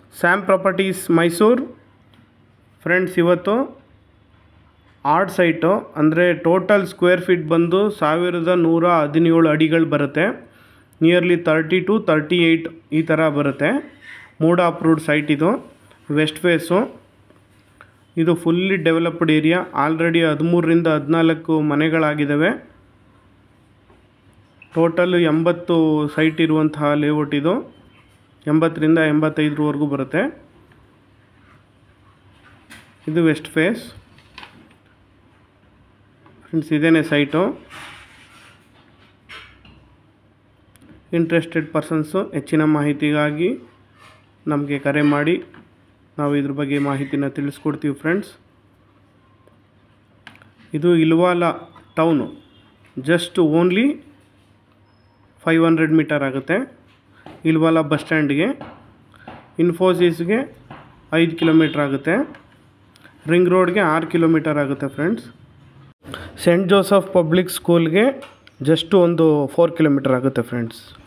Sam properties Mysuru friends ಇವತ್ತು art site ಅಂದರೆ total square feet ಬಂದು ಸಾವಿರದ ನೂರ ಹದಿನೇಳು ಅಡಿಗಳು ಬರುತ್ತೆ nearly thirty two thirty eight ಈ ಥರ ಬರುತ್ತೆ ಮೂಡ ಅಪ್ರೂವ್ಡ್ ಸೈಟ್ ಇದು ವೆಸ್ಟ್ ಫೇಸು ಇದು ಫುಲ್ಲಿ ಡೆವಲಪ್ಡ್ ಏರಿಯಾ ಆಲ್ರೆಡಿ ಹದಿಮೂರರಿಂದ ಹದಿನಾಲ್ಕು ಮನೆಗಳಾಗಿದ್ದಾವೆ ಟೋಟಲ್ ಎಂಬತ್ತು ಸೈಟ್ ಇರುವಂತಹ ಲೇಔಟ್ ಇದು ಎಂಬತ್ತರಿಂದ ಎಂಬತ್ತೈದರವರೆಗೂ ಬರುತ್ತೆ ಇದು ವೆಸ್ಟ್ ಫೇಸ್ ಫ್ರೆಂಡ್ಸ್ ಇದೇನೆ ಸೈಟು ಇಂಟ್ರೆಸ್ಟೆಡ್ ಪರ್ಸನ್ಸು ಹೆಚ್ಚಿನ ಮಾಹಿತಿಗಾಗಿ ನಮಗೆ ಕರೆ ಮಾಡಿ ನಾವು ಇದ್ರ ಬಗ್ಗೆ ಮಾಹಿತಿನ ತಿಳಿಸ್ಕೊಡ್ತೀವಿ ಫ್ರೆಂಡ್ಸ್ ಇದು Ilavala town just only five hundred meter ಆಗುತ್ತೆ ಇಲ್ವಾಲ ಬಸ್ ಸ್ಟ್ಯಾಂಡ್ಗೆ ಇನ್ಫೋಸಿಸ್ಗೆ ಐದು ಕಿಲೋಮೀಟ್ರ್ ಆಗುತ್ತೆ ರಿಂಗ್ ರೋಡ್ಗೆ ಆರು ಕಿಲೋಮೀಟರ್ ಆಗುತ್ತೆ ಫ್ರೆಂಡ್ಸ್ ಸೆಂಟ್ ಜೋಸಫ್ ಪಬ್ಲಿಕ್ ಸ್ಕೂಲ್ಗೆ ಜಸ್ಟ್ ಒಂದು ಫೋರ್ ಕಿಲೋಮೀಟರ್ ಆಗುತ್ತೆ ಫ್ರೆಂಡ್ಸ್